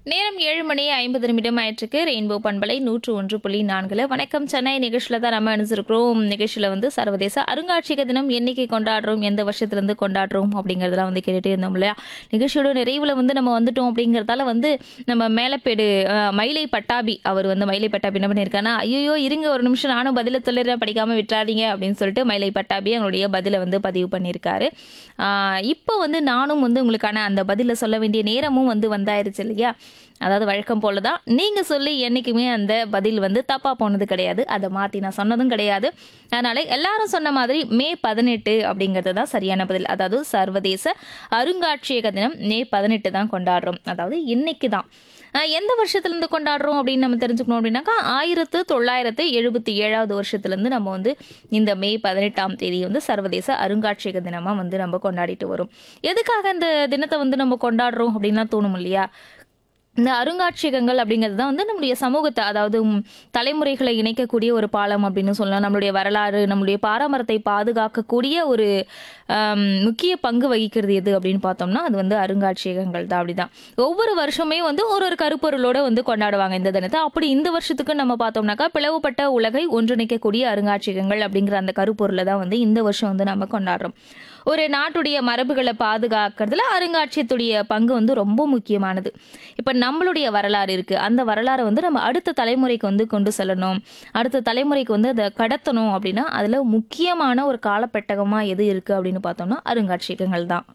நேரம் ஏழு மணி ஐம்பது நிமிடம் ஆயிற்றுக்கு ரெயின்போ பண்பலை நூற்று ஒன்று புள்ளி நான்குல வணக்கம் சென்னை நிகழ்ச்சியில் தான் நம்ம அனுப்பிச்சிருக்கிறோம் நிகழ்ச்சியில் வந்து சர்வதேச அருங்காட்சியக தினம் என்னைக்கு கொண்டாடுறோம் எந்த வருஷத்துலேருந்து கொண்டாடுறோம் அப்படிங்கிறதெல்லாம் வந்து கேட்டுட்டே இருந்தோம் இல்லையா நிகழ்ச்சியோட நிறைவில் வந்து நம்ம வந்துட்டோம் அப்படிங்கிறதால வந்து நம்ம மேலப்பேடு அஹ், மயிலை பட்டாபி அவர் வந்து மயிலை பட்டாபி என்ன பண்ணியிருக்காருன்னா ஐயோ இருங்க ஒரு நிமிஷம் நானும் பதில சொல்லிடுறேன் படிக்காமல் விட்டுறாதீங்க அப்படின்னு சொல்லிட்டு மயிலை பட்டாபி அவங்களுடைய பதிலை வந்து பதிவு பண்ணியிருக்காரு ஆஹ் இப்போ வந்து நானும் வந்து உங்களுக்கான அந்த பதிலை சொல்ல வேண்டிய நேரமும் வந்து வந்தாயிருச்சு இல்லையா அதாவது வழக்கம் போல தான் நீங்கள் சொல்லி என்றைக்குமே அந்த பதில் வந்து தப்பாக போனது கிடையாது அதை மாற்றி நான் சொன்னதும் கிடையாது அதனால் எல்லாரும் சொன்ன மாதிரி மே பதினெட்டு அப்படிங்கிறது தான் சரியான பதில் அதாவது சர்வதேச அருங்காட்சியக தினம் மே பதினெட்டு தான் கொண்டாடுறோம் அதாவது இன்னைக்கு தான் ஆஹ் எந்த வருஷத்துலேருந்து கொண்டாடுறோம் அப்படின்னு நம்ம தெரிஞ்சுக்கணும் அப்படின்னாக்கா ஆயிரத்து தொள்ளாயிரத்து எழுபத்தி ஏழாவது வருஷத்துலேருந்து நம்ம வந்து இந்த மே பதினெட்டாம் தேதி வந்து சர்வதேச அருங்காட்சியக தினமாக வந்து நம்ம கொண்டாடிட்டு வரோம் எதுக்காக இந்த தினத்தை வந்து நம்ம கொண்டாடுறோம் அப்படின்லாம் தோணும் இல்லையா இந்த அருங்காட்சியகங்கள் அப்படிங்கிறது தான் வந்து நம்முடைய சமூகத்தை அதாவது ம், தலைமுறைகளை இணைக்கக்கூடிய ஒரு பாலம் அப்படின்னு சொல்லலாம் நம்மளுடைய வரலாறு நம்மளுடைய பாரம்பரியத்தை பாதுகாக்கக்கூடிய ஒரு ஆம், முக்கிய பங்கு வகிக்கிறது எது அப்படின்னு பார்த்தோம்னா அது வந்து அருங்காட்சியகங்கள் தான் அப்படிதான் ஒவ்வொரு வருஷமே வந்து ஒரு ஒரு கருப்பொருளோட வந்து கொண்டாடுவாங்க இந்த தினத்தை அப்படி இந்த வருஷத்துக்கு நம்ம பார்த்தோம்னாக்கா பிளவுபட்ட உலகை ஒன்றிணைக்கக்கூடிய அருங்காட்சியகங்கள் அப்படிங்கிற அந்த கருப்பொருளை தான் வந்து இந்த வருஷம் வந்து நம்ம கொண்டாடுறோம் ஒரு நாட்டுடைய மரபுகளை பாதுகாக்கிறதுல அருங்காட்சியத்துடைய பங்கு வந்து ரொம்ப முக்கியமானது இப்போ நம்மளுடைய வரலாறு இருக்கு அந்த வரலாறை வந்து நம்ம அடுத்த தலைமுறைக்கு வந்து கொண்டு செல்லணும் அடுத்த தலைமுறைக்கு வந்து அதை கடத்தணும் அப்படின்னா அதுல முக்கியமான ஒரு காலப்பெட்டகமா எது இருக்கு அப்படின்னு பார்த்தோம்னா அருங்காட்சியகங்கள் தான்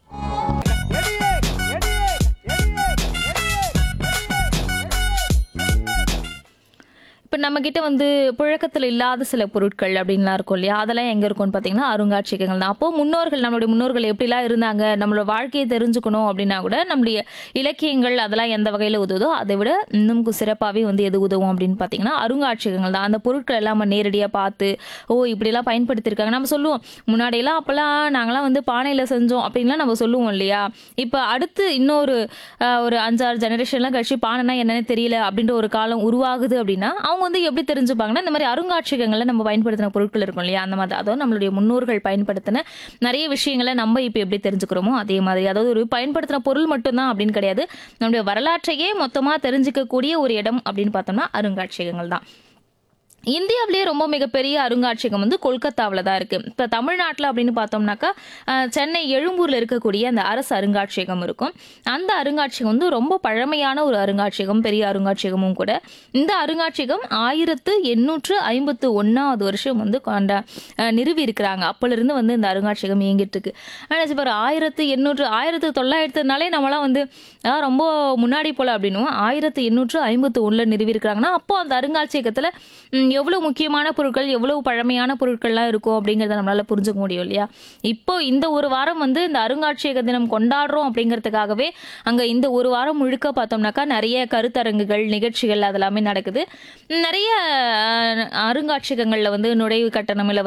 இப்போ நம்மக்கிட்ட வந்து புழக்கத்தில் இல்லாத சில பொருட்கள் அப்படின்லாம் இருக்கும் இல்லையா அதெல்லாம் எங்கே இருக்கும்னு பார்த்தீங்கன்னா அருங்காட்சியகங்கள் தான் அப்போது முன்னோர்கள் நம்மளுடைய முன்னோர்கள் எப்படிலாம் இருந்தாங்க நம்மளோட வாழ்க்கையை தெரிஞ்சுக்கணும் அப்படின்னா கூட நம்மளுடைய இலக்கியங்கள் அதெல்லாம் எந்த வகையில் உதவுதோ அதை விட இன்னும் சிறப்பாகவே வந்து எது உதவும் அப்படின்னு பார்த்தீங்கன்னா அருங்காட்சியகங்கள் தான் அந்த பொருட்கள் எல்லாம் நம்ம நேரடியாக பார்த்து ஓ இப்படிலாம் பயன்படுத்தியிருக்காங்க நம்ம சொல்லுவோம் முன்னாடியெல்லாம் அப்போல்லாம் நாங்களாம் வந்து பானையில் செஞ்சோம் அப்படின்லாம் நம்ம சொல்லுவோம் இல்லையா இப்போ அடுத்து இன்னொரு ஆஹ், ஒரு அஞ்சாறு ஜெனரேஷன்லாம் கழிச்சு பானைனா என்னன்னு தெரியல அப்படின்ற ஒரு காலம் உருவாகுது அப்படின்னா அவங்க வந்து எப்படி தெரிஞ்சுப்பாங்கன்னா இந்த மாதிரி அருங்காட்சியகங்களில் நம்ம பயன்படுத்தின பொருட்கள் இருக்கும் இல்லையா அந்த மாதிரி அதாவது நம்மளுடைய முன்னோர்கள் பயன்படுத்தின நிறைய விஷயங்களை நம்ம இப்போ எப்படி தெரிஞ்சுக்கிறோமோ அதே மாதிரி அதாவது ஒரு பயன்படுத்தின பொருள் மட்டும்தான் அப்படின்னு கிடையாது நம்மளுடைய வரலாற்றையே மொத்தமாக தெரிஞ்சுக்கக்கூடிய ஒரு இடம் அப்படின்னு பார்த்தோம்னா அருங்காட்சியகங்கள் தான் இந்தியாவிலேயே ரொம்ப மிகப்பெரிய அருங்காட்சியகம் வந்து கொல்கத்தாவில் தான் இருக்குது இப்போ தமிழ்நாட்டில் அப்படின்னு பார்த்தோம்னாக்கா அஹ், சென்னை எழும்பூரில் இருக்கக்கூடிய அந்த அரசு அருங்காட்சியகம் இருக்கும் அந்த அருங்காட்சியகம் வந்து ரொம்ப பழமையான ஒரு அருங்காட்சியகம் பெரிய அருங்காட்சியகமும் கூட இந்த அருங்காட்சியகம் ஆயிரத்து எண்ணூற்று ஐம்பத்து ஒன்றாவது வருஷம் வந்து கொண்ட அஹ், நிறுவி இருக்கிறாங்க அப்போலேருந்து வந்து இந்த அருங்காட்சியகம் இயங்கிட்டு இருக்கு ஆனால் இப்போ ஆயிரத்து எண்ணூற்று ஆயிரத்து தொள்ளாயிரத்துனாலே நம்மளாம் வந்து ஆ, ரொம்ப முன்னாடி போல அப்படின்னும் ஆயிரத்து எண்ணூற்று ஐம்பத்து ஒன்றில் நிறுவி இருக்கிறாங்கன்னா அப்போ அந்த அருங்காட்சியகத்தில் எவ்வளவு முக்கியமான பொருட்கள் எவ்வளவு பழமையான பொருட்கள்லாம் இருக்கும் அப்படிங்கிறத நம்மளால புரிஞ்சுக்க முடியும் இல்லையா இப்போ இந்த ஒரு வாரம் வந்து இந்த அருங்காட்சியக தினம் கொண்டாடுறோம் அப்படிங்கிறதுக்காகவே அங்க இந்த ஒரு வாரம் முழுக்க பார்த்தோம்னாக்கா நிறைய கருத்தரங்குகள் நிகழ்ச்சிகள் அதெல்லாமே நடக்குது நிறைய அஹ், அருங்காட்சியகங்கள்ல வந்து நுழைவு கட்டணம் இல்லை